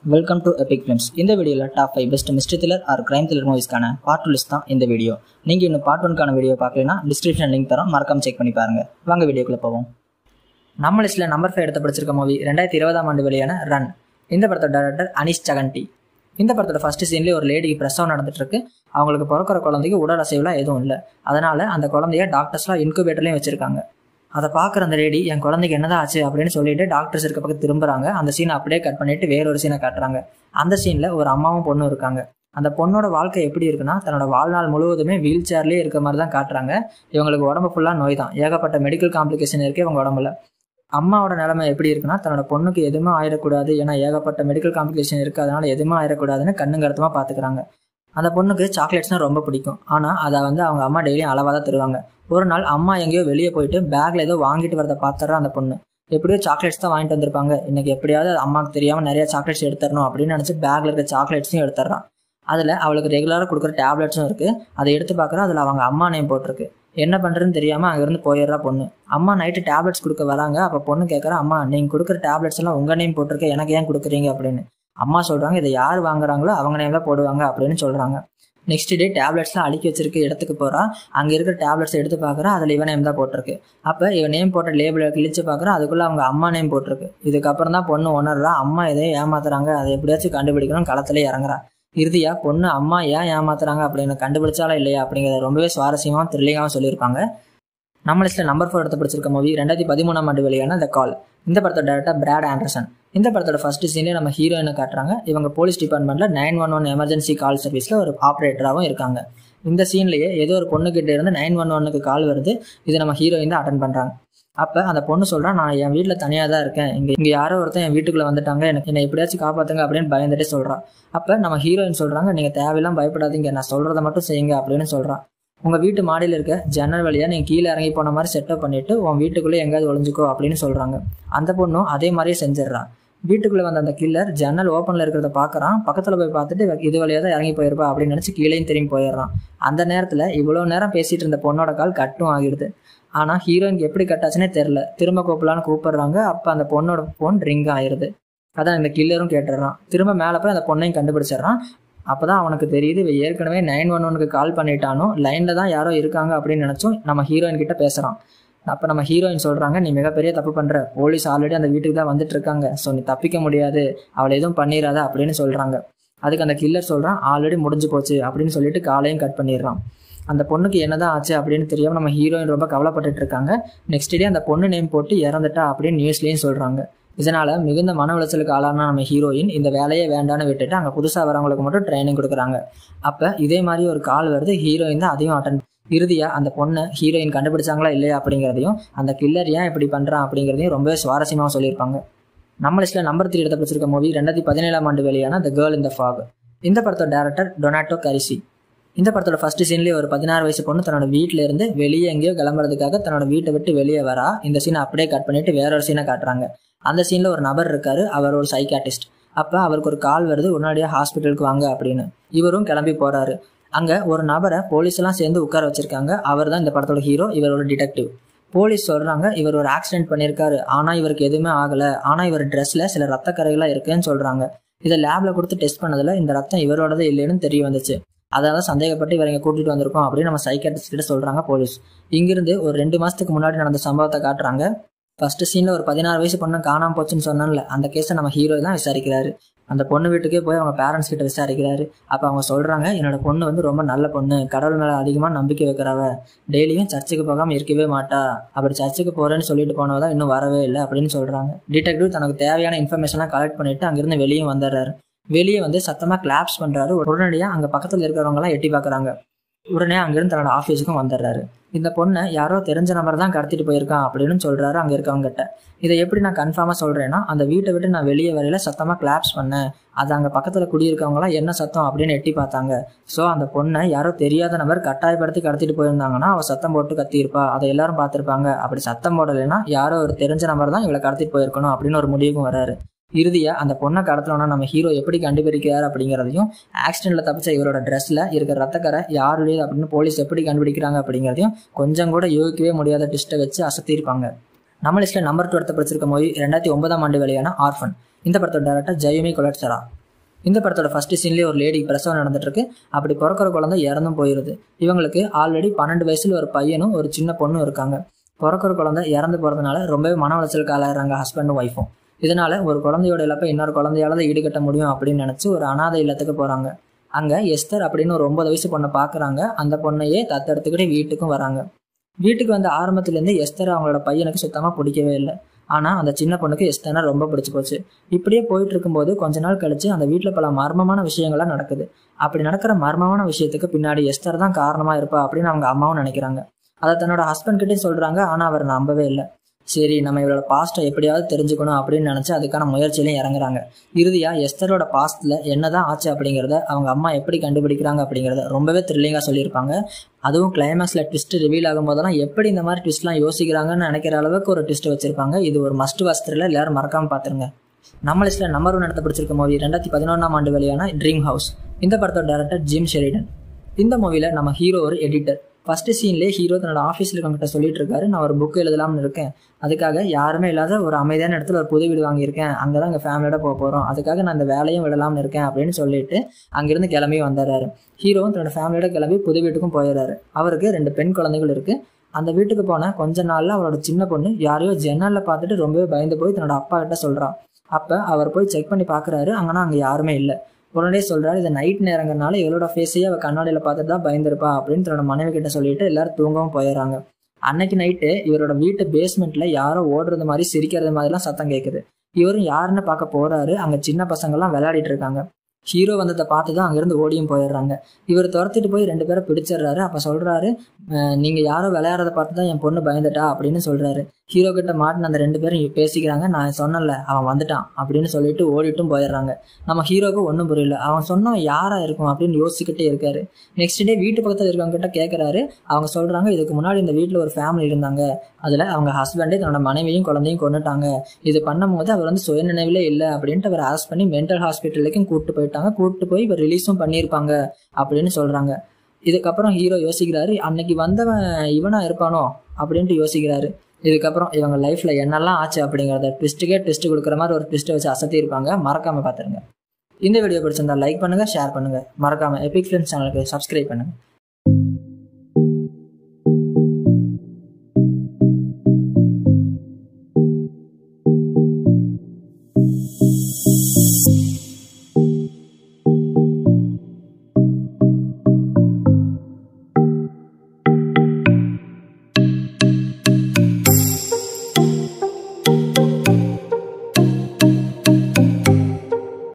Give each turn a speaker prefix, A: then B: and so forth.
A: welcome to Epic Films இந்த வீடியோவில் top five best mystery thriller or crime thriller மூவிஸ்க்கான part two list தான் இந்த வீடியோ நீங்கள் இன்னும் பார்ட் ஒன்க்கான வீடியோ பார்க்கலனா டிஸ்கிரிப்ஷன் லிங்க் தரோம் மறக்காம செக் பண்ணி பாருங்க வாங்க வீடியோக்குள்ள போவோம் நம்ம லிஸ்ட்டில் நம்பர் ஃபைவ் எடுத்து படிச்சிருக்க மூவி ரெண்டாயிரத்தி இருபதாம் ஆண்டு வெளியான ரன் இந்த படத்தோட டேரக்டர் அனீஷ் சகண்டி இந்த படத்தோட ஃபர்ஸ்ட் சீன்லேயே ஒரு லேடிக்கு பிரசவம் நடந்துட்டு இருக்கு அவங்களுக்கு பிறக்கிற குழந்தைக்கு உடல் அசைவுலாம் எதுவும் இல்லை அதனால அந்த குழந்தைய டாக்டர்ஸ்லாம் இன்குபேட்டர்லையும் வச்சிருக்காங்க அதை பார்க்குற அந்த லேடி என் குழந்தைக்கு என்னதான் ஆச்சு அப்படின்னு சொல்லிட்டு டாக்டர்ஸ் இருக்க பக்கம் திரும்புறாங்க அந்த சீனை அப்படியே கட் பண்ணிட்டு வேற ஒரு சீனை காட்டுறாங்க அந்த சீன்ல ஒரு அம்மாவும் பொண்ணும் இருக்காங்க அந்த பொண்ணோட வாழ்க்கை எப்படி இருக்குன்னா தன்னோட வாழ்நாள் முழுவதுமே வீல் சேர்லேயே இருக்க மாதிரி தான் காட்டுறாங்க இவங்களுக்கு உடம்பு ஃபுல்லாக நோய் தான் ஏகப்பட்ட மெடிக்கல் காம்ப்ளிகேஷன் இருக்கு இவங்க உடம்புல அம்மாவோட நிலைமை எப்படி இருக்குன்னா தன்னோட பொண்ணுக்கு எதுவுமே ஆயிடக்கூடாது ஏன்னா ஏகப்பட்ட மெடிக்கல் காம்ப்ளிகேஷன் இருக்கு அதனால எதுவுமே ஆயிடக்கூடாதுன்னு கண்ணு கருத்துமா பார்த்துக்கிறாங்க அந்த பொண்ணுக்கு சாக்லேட்ஸ்னா ரொம்ப பிடிக்கும் ஆனால் அதை வந்து அவங்க அம்மா டெய்லியும் அளவாக தான் தருவாங்க ஒரு நாள் அம்மா எங்கேயோ வெளியே போயிட்டு பேக்ல ஏதோ வாங்கிட்டு வரதை பார்த்துறா அந்த பொண்ணு எப்படியோ சாக்லேட்ஸ் தான் வாங்கிட்டு வந்திருப்பாங்க இன்னைக்கு எப்படியாவது அம்மாவுக்கு தெரியாம நிறைய சாக்லேட்ஸ் எடுத்துடணும் அப்படின்னு நினச்சி பேக்ல இருக்க சாக்லேட்ஸையும் எடுத்துடுறான் அதில் அவளுக்கு ரெகுலராக கொடுக்குற டேப்லெட்ஸும் இருக்கு அதை எடுத்து பார்க்குறா அதில் அவங்க அம்மா நேம் போட்டிருக்கு என்ன பண்ணுறதுன்னு தெரியாமல் அங்கேருந்து போயிடுறா பொண்ணு அம்மா நைட்டு டேப்லெட்ஸ் கொடுக்க வராங்க அப்போ பொண்ணு கேட்குறா அம்மா நீங்கள் கொடுக்குற டேப்லெட்ஸ் எல்லாம் உங்கள் நேம் போட்டிருக்க எனக்கு ஏன் கொடுக்குறீங்க அப்படின்னு அம்மா சொல்கிறாங்க இதை யார் வாங்குறாங்களோ அவங்க நேம் தான் போடுவாங்க அப்படின்னு சொல்கிறாங்க நெக்ஸ்ட் டே டேப்லெட்ஸ்லாம் அடுக்கி வச்சிருக்க இடத்துக்கு போகிறா அங்கே இருக்கிற டேப்லெட்ஸ் எடுத்து பார்க்குறா அதில் இவன் நேம் தான் போட்டிருக்கு அப்போ இவன் நேம் போட்ட லேபிளை கிழிச்சு பார்க்குறா அதுக்குள்ளே அவங்க அம்மா நேம் போட்டிருக்கு இதுக்கப்புறம் தான் பொண்ணு உணர்றா அம்மா எதையும் ஏமாத்துறாங்க அதை எப்படியாச்சும் கண்டுபிடிக்கணும் களத்துல இறங்குறா இறுதியா பொண்ணு அம்மா ஏன் ஏமாத்துறாங்க அப்படின்னு கண்டுபிடிச்சாலும் இல்லையா அப்படிங்கிறத ரொம்பவே சுவாரஸ்யமாகவும் த்ரில்லிங்காகவும் சொல்லியிருப்பாங்க நம்ம லிஸ்ட்டில் நம்பர் ஃபோர் எடுத்து பிடிச்சிருக்க மூவி ரெண்டாயிரத்தி பதிமூணாம் ஆண்டு வெளியான த கால் இந்த படத்தோட டேரக்டர் பிராட் ஆண்டர்சன் இந்த படத்தோட ஃபர்ஸ்ட் சீனே நம்ம ஹீரோயினை காட்டுறாங்க இவங்க போலீஸ் டிபார்ட்மெண்ட்ல nine one one emergency call சர்வீஸ்ல ஒரு ஆப்ரேட்டராகவும் இருக்காங்க இந்த சீன்லயே ஏதோ ஒரு பொண்ணு கிட்ட இருந்து நைன் ஒன் ஒன்னுக்கு கால் வருது இது நம்ம ஹீரோயின் தான் அட்டன் பண்றாங்க அப்ப அந்த பொண்ணு சொல்றா நான் என் வீட்டுல தனியா தான் இருக்கேன் இங்க இங்க யாரோ ஒருத்தன் என் வீட்டுக்குள்ள வந்துட்டாங்க எனக்கு என்னை எப்படியாச்சும் காப்பாத்துங்க அப்படின்னு பயந்துட்டே சொல்றா அப்ப நம்ம ஹீரோயின் சொல்றாங்க நீங்க தேவையெல்லாம் பயப்படாதீங்க நான் சொல்றதை மட்டும் செய்யுங்க அப்படின்னு சொல்றான் உங்க வீட்டு மாடியில் இருக்க ஜன்னல் வழியா நீங்க கீழே இறங்கி போன மாதிரி செட்டப் பண்ணிட்டு உன் வீட்டுக்குள்ளே எங்கேயாவது ஒளிஞ்சுக்கோ அப்படின்னு சொல்றாங்க அந்த பொண்ணும் அதே மாதிரியே செஞ்சிடறான் வீட்டுக்குள்ள வந்த அந்த கில்லர் ஜன்னல் ஓப்பன்ல இருக்கிறத பாக்குறான் பக்கத்துல போய் பார்த்துட்டு இது வழியா தான் இறங்கி போயிருப்பா அப்படின்னு நினைச்சு கீழேயும் திரும்பி போயிடுறான் அந்த நேரத்துல இவ்வளவு நேரம் பேசிட்டு இருந்த பொண்ணோட கால் கட்டும் ஆகிடுது ஆனா ஹீரோயினுக்கு எப்படி கட்டாச்சுன்னே தெரியல திரும்ப கூப்பிடலான்னு கூப்பிடுறாங்க அப்ப அந்த பொண்ணோட போன் ரிங் ஆயிருது அதான் இந்த கில்லரும் கேட்டுடுறான் திரும்ப மேல போய் அந்த பொண்ணையும் கண்டுபிடிச்சிடுறான் அப்பதான் அவனுக்கு தெரியுது இவ ஏற்கனவே நைன் ஒன் ஒனுக்கு கால் பண்ணிட்டானோ லைன்ல தான் யாரோ இருக்காங்க அப்படின்னு நினைச்சும் நம்ம ஹீரோயின் கிட்ட பேசுறான் அப்ப நம்ம ஹீரோயின் சொல்றாங்க நீ மிகப்பெரிய தப்பு பண்ற போலீஸ் ஆல்ரெடி அந்த வீட்டுக்கு தான் வந்துட்டு இருக்காங்க ஸோ நீ தப்பிக்க முடியாது அவளை எதுவும் பண்ணிடாத அப்படின்னு சொல்றாங்க அதுக்கு அந்த கில்லர் சொல்றான் ஆல்ரெடி முடிஞ்சு போச்சு அப்படின்னு சொல்லிட்டு காலையும் கட் பண்ணிடுறான் அந்த பொண்ணுக்கு என்னதான் ஆச்சு அப்படின்னு தெரியாம நம்ம ஹீரோயின் ரொம்ப கவலைப்பட்டுட்டு இருக்காங்க நெக்ஸ்ட் டே அந்த பொண்ணு நேம் போட்டு இறந்துட்டா அப்படின்னு நியூஸ்லயும் சொல்றாங்க இதனால மிகுந்த மன உளைச்சலுக்கு ஆளான நம்ம ஹீரோயின் இந்த வேலையை வேண்டான்னு விட்டுட்டு அங்கே புதுசாக வரவங்களுக்கு மட்டும் ட்ரைனிங் கொடுக்குறாங்க அப்போ இதே மாதிரி ஒரு கால் வருது ஹீரோயின் தான் அதையும் அட்டன் இறுதியா அந்த பொண்ணை ஹீரோயின் கண்டுபிடிச்சாங்களா இல்லையா அப்படிங்கிறதையும் அந்த கில்லர் ஏன் இப்படி பண்றான் அப்படிங்கிறதையும் ரொம்பவே சுவாரஸ்யமாக சொல்லியிருப்பாங்க நம்ம லிஸ்ட்ல நம்பர் த்ரீ எடுத்த பிடிச்சிருக்க மூவி ரெண்டாயிரத்தி பதினேழாம் ஆண்டு வெளியான த கேர்ள் இந்த ஃபாக் இந்த படத்தோட டேரக்டர் டொனாட்டோ கரிசி இந்த படத்தோட ஃபர்ஸ்ட் சீன்லேயே ஒரு பதினாறு வயசு பொண்ணு தன்னோட வீட்டில இருந்து வெளியே எங்கேயோ கிளம்புறதுக்காக தன்னோட வீட்டை விட்டு வெளியே வரா இந்த சீனை அப்படியே கட் பண்ணிட்டு வேற ஒரு சீனை காட்டுறாங்க அந்த சீன்ல ஒரு நபர் இருக்காரு அவர் ஒரு சைக்காட்டிஸ்ட் அப்ப அவருக்கு ஒரு கால் வருது உடனடியாக ஹாஸ்பிட்டலுக்கு வாங்க அப்படின்னு இவரும் கிளம்பி போறாரு அங்க ஒரு நபரை போலீஸ் எல்லாம் சேர்ந்து உட்கார வச்சிருக்காங்க அவர் தான் இந்த படத்தோட ஹீரோ இவர் ஒரு டிடெக்டிவ் போலீஸ் சொல்றாங்க இவர் ஒரு ஆக்சிடென்ட் பண்ணியிருக்காரு ஆனா இவருக்கு எதுவுமே ஆகல ஆனா இவர் ட்ரெஸ்ல சில ரத்த கரைகளா இருக்குன்னு சொல்றாங்க இதை லேப்ல கொடுத்து டெஸ்ட் பண்ணதுல இந்த ரத்தம் இவரோடது இல்லைன்னு தெரிய வந்துச்சு அதாவது சந்தேகப்பட்டு இவங்க கூட்டிட்டு வந்திருக்கோம் அப்படின்னு நம்ம சைக்காட்டிஸ்ட் கிட்ட சொல்றாங்க போலீஸ் இங்கிருந்து ஒரு ரெண்டு மாசத்துக்கு முன்னாடி நடந்த சம்பவத்தை காட்டுறாங்க ஃபர்ஸ்ட் சீன்ல ஒரு பதினாறு வயசு பொண்ணு காணாம போச்சுன்னு சொன்னான்ல அந்த கேஸை நம்ம ஹீரோ தான் விசாரிக்கிறாரு அந்த பொண்ணு வீட்டுக்கே போய் அவங்க பேரண்ட்ஸ் கிட்ட விசாரிக்கிறாரு அப்ப அவங்க சொல்றாங்க என்னோட பொண்ணு வந்து ரொம்ப நல்ல பொண்ணு கடவுள் மேல அதிகமா நம்பிக்கை வைக்கிறவ டெய்லியும் சர்ச்சுக்கு போகாம இருக்கவே மாட்டா அப்படி சர்ச்சுக்கு போறேன்னு சொல்லிட்டு போனவதான் இன்னும் வரவே இல்லை அப்படின்னு சொல்றாங்க டிடெக்டிவ் தனக்கு தேவையான இன்ஃபர்மேஷன்லாம் கலெக்ட் பண்ணிட்டு அங்கிருந்து வெளியே வந்துடுறாரு வெளியே வந்து சத்தமா கிளாப்ஸ் பண்றாரு உடனடியா அங்க பக்கத்துல இருக்கிறவங்க எல்லாம் எட்டி பாக்குறாங்க உடனே அங்கிருந்து தன்னோட ஆஃபீஸுக்கும் வந்துடுறாரு இந்த பொண்ணை யாரோ தெரிஞ்ச நபர் தான் கடத்திட்டு போயிருக்கான் அப்படின்னு சொல்றாரு அங்க இருக்கவங்க கிட்ட இதை எப்படி நான் கன்ஃபார்மா சொல்றேன்னா அந்த வீட்டை விட்டு நான் வெளியே வரையில சத்தமா கிளாப்ஸ் பண்ணேன் அது அங்க பக்கத்துல குடியிருக்கவங்களாம் என்ன சத்தம் அப்படின்னு எட்டி பார்த்தாங்க ஸோ அந்த பொண்ணை யாரோ தெரியாத நபர் கட்டாயப்படுத்தி கடத்திட்டு போயிருந்தாங்கன்னா அவ சத்தம் போட்டு கத்தியிருப்பா அதை எல்லாரும் பார்த்திருப்பாங்க அப்படி சத்தம் போடலைன்னா யாரோ ஒரு தெரிஞ்ச நபர் தான் இவளை கடத்திட்டு போயிருக்கணும் அப்படின்னு ஒரு முடிவுக்கும் வராரு இறுதியா அந்த பொண்ணை கடத்தலோன்னா நம்ம ஹீரோ எப்படி கண்டுபிடிக்கிறார் அப்படிங்கிறதையும் ஆக்சிடென்ட்ல தப்பிச்ச இவரோட ட்ரெஸ்ல இருக்கிற ரத்தக்கரை யாருடைய அப்படின்னு போலீஸ் எப்படி கண்டுபிடிக்கிறாங்க அப்படிங்கிறதையும் கொஞ்சம் கூட யோகிக்கவே முடியாத டிஸ்ட்டை வச்சு அசத்தியிருப்பாங்க நம்ம லிஸ்ட்ல நம்பர் டூ எடுத்து படிச்சிருக்க மூவி ரெண்டாயிரத்தி ஒன்பதாம் ஆண்டு வெளியான ஆர்ஃபன் இந்த படத்தோட டேரக்டர் ஜெயமி கொலட்சரா இந்த படத்தோட ஃபர்ஸ்ட் சீன்லேயே ஒரு லேடி பிரசவம் நடந்துட்டு இருக்கு அப்படி பிறக்கிற குழந்தை இறந்தும் போயிருது இவங்களுக்கு ஆல்ரெடி பன்னெண்டு வயசுல ஒரு பையனும் ஒரு சின்ன பொண்ணும் இருக்காங்க பிறக்கிற குழந்தை இறந்து போறதுனால ரொம்பவே மன உளைச்சலுக்கு ஆளாயிறாங்க ஹஸ்பண்டும் ஒய்ஃபும் இதனால ஒரு குழந்தையோட இழப்பை இன்னொரு குழந்தையால தான் ஈடுகட்ட முடியும் அப்படின்னு நினைச்சு ஒரு அனாதை இல்லத்துக்கு போறாங்க அங்க எஸ்தர் அப்படின்னு ஒரு ஒன்பது வயசு பொண்ணை பாக்குறாங்க அந்த பொண்ணையே தத்தெடுத்துக்கிட்டு வீட்டுக்கும் வராங்க வீட்டுக்கு வந்த ஆரம்பத்துலேருந்து எஸ்தர் அவங்களோட பையனுக்கு சுத்தமாக பிடிக்கவே இல்லை ஆனால் அந்த சின்ன பொண்ணுக்கு எஸ்தர்னா ரொம்ப பிடிச்சி போச்சு இப்படியே போயிட்டு இருக்கும்போது கொஞ்ச நாள் கழிச்சு அந்த வீட்டில் பல மர்மமான விஷயங்கள்லாம் நடக்குது அப்படி நடக்கிற மர்மமான விஷயத்துக்கு பின்னாடி எஸ்தர் தான் காரணமாக இருப்பா அப்படின்னு அவங்க அம்மாவும் நினைக்கிறாங்க அதை தன்னோட ஹஸ்பண்ட் கிட்டே சொல்கிறாங்க ஆனால் அவர் நம்பவே இல்லை சரி நம்ம இவரோட பாஸ்ட்டை எப்படியாவது தெரிஞ்சுக்கணும் அப்படின்னு நினச்சி அதுக்கான முயற்சியிலையும் இறங்குறாங்க இறுதியாக எஸ்தரோட பாஸ்ட்டில் என்னதான் ஆச்சு அப்படிங்கிறத அவங்க அம்மா எப்படி கண்டுபிடிக்கிறாங்க அப்படிங்கிறத ரொம்பவே த்ரில்லிங்காக சொல்லியிருப்பாங்க அதுவும் கிளைமேக்ஸில் ட்விஸ்ட் ரிவீல் ஆகும்போதெல்லாம் எப்படி இந்த மாதிரி ட்விஸ்ட்லாம் யோசிக்கிறாங்கன்னு நினைக்கிற அளவுக்கு ஒரு ட்விஸ்ட் வச்சிருப்பாங்க இது ஒரு மஸ்ட் வஸ்திரில் எல்லாரும் மறக்காமல் பார்த்துருங்க நம்ம லிஸ்ட்டில் நம்பர் ஒன் இடத்த பிடிச்சிருக்க மூவி ரெண்டாயிரத்தி பதினொன்றாம் ஆண்டு வெளியான ட்ரீம் ஹவுஸ் இந்த படத்தோட டேரக்டர் ஜிம் ஷெரிடன் இந்த மூவியில் நம்ம ஹீரோ ஒரு எடிட்டர் ஃபர்ஸ்ட் சீன்லேயே ஹீரோ தன்னோட ஆஃபீஸில் இருக்கவங்கிட்ட சொல்லிட்டு இருக்காரு நான் ஒரு புக் எழுதலாம்னு இருக்கேன் அதுக்காக யாருமே இல்லாத ஒரு அமைதியான இடத்துல ஒரு புது வீடு வாங்கியிருக்கேன் அங்கே தான் எங்கள் ஃபேமிலியோட போக போகிறோம் அதுக்காக நான் இந்த வேலையும் விடலாம்னு இருக்கேன் அப்படின்னு சொல்லிட்டு அங்கேருந்து கிளம்பி வந்துடுறாரு ஹீரோவும் தன்னோட ஃபேமிலியோட கிளம்பி புது வீட்டுக்கும் போயிடுறாரு அவருக்கு ரெண்டு பெண் குழந்தைகள் இருக்குது அந்த வீட்டுக்கு போன கொஞ்ச நாள்ல அவரோட சின்ன பொண்ணு யாரையோ ஜன்னலில் பார்த்துட்டு ரொம்பவே பயந்து போய் தன்னோட அப்பா கிட்ட சொல்கிறான் அப்போ அவர் போய் செக் பண்ணி பார்க்குறாரு அங்கன்னா அங்கே யாருமே இல்லை உடனே சொல்றாரு இது நைட் நேரங்கிறனால இவளோட ஃபேஸையே அவள் கண்ணாடியில் பார்த்துட்டு தான் பயந்துருப்பா அப்படின்னு தன்னோட மனைவி கிட்ட சொல்லிட்டு எல்லாரும் தூங்கவும் போயிடுறாங்க அன்னைக்கு நைட்டு இவரோட வீட்டு பேஸ்மெண்ட்ல யாரோ ஓடுறது மாதிரி சிரிக்கிறது மாதிரிலாம் சத்தம் கேட்குது இவரும் யாருன்னு பார்க்க போறாரு அங்க சின்ன பசங்கள்லாம் விளையாடிட்டு இருக்காங்க ஹீரோ வந்ததை பார்த்து தான் அங்கேருந்து ஓடியும் போயிடுறாங்க இவர் துரத்திட்டு போய் ரெண்டு பேரை பிடிச்சிடுறாரு அப்போ சொல்கிறாரு நீங்கள் யாரோ விளையாடுறத பார்த்து தான் என் பொண்ணு பயந்துட்டா அப்படின்னு சொல்கிறாரு ஹீரோ கிட்ட மாட்டின அந்த ரெண்டு பேரும் பேசிக்கிறாங்க நான் சொன்னல அவன் வந்துட்டான் அப்படின்னு சொல்லிட்டு ஓடிட்டும் போயிடுறாங்க நம்ம ஹீரோக்கு ஒன்றும் புரியல அவன் சொன்னவன் யாரா இருக்கும் அப்படின்னு யோசிச்சுக்கிட்டே இருக்காரு நெக்ஸ்ட் டே வீட்டு பக்கத்தில் இருக்கவங்க கிட்ட கேட்குறாரு அவங்க சொல்கிறாங்க இதுக்கு முன்னாடி இந்த வீட்டில் ஒரு ஃபேமிலி இருந்தாங்க அதில் அவங்க ஹஸ்பண்டே தன்னோட மனைவியும் குழந்தையும் கொண்டுட்டாங்க இது பண்ணும்போது அவர் வந்து சுயநினைவிலே இல்லை அப்படின்ட்டு அவர் அரெஸ்ட் பண்ணி மென்டல் ஹாஸ்பிட்டலுக்கும் கூப்பிட்டு போயிட்டாங்க கூப்பிட்டு போய் இவர் ரிலீஸும் பண்ணியிருப்பாங்க அப்படின்னு சொல்கிறாங்க இதுக்கப்புறம் ஹீரோ யோசிக்கிறாரு அன்னைக்கு வந்தவன் இவனா இருப்பானோ அப்படின்ட்டு யோசிக்கிறாரு இதுக்கப்புறம் இவங்க லைஃப்ல என்னெல்லாம் ஆச்சு அப்படிங்கிறத ட்விஸ்ட்டுக்கே ட்விஸ்ட் கொடுக்குற மாதிரி ஒரு ட்விஸ்ட்டை வச்சு அசத்தி இருப்பாங்க மறக்காம பார்த்துருங்க இந்த வீடியோ பிடிச்சிருந்தா லைக் பண்ணுங்க ஷேர் பண்ணுங்க மறக்காம எபிக் ஃபிலிம்ஸ் சேனலுக்கு சப்ஸ்கிரைப் பண்ணுங்க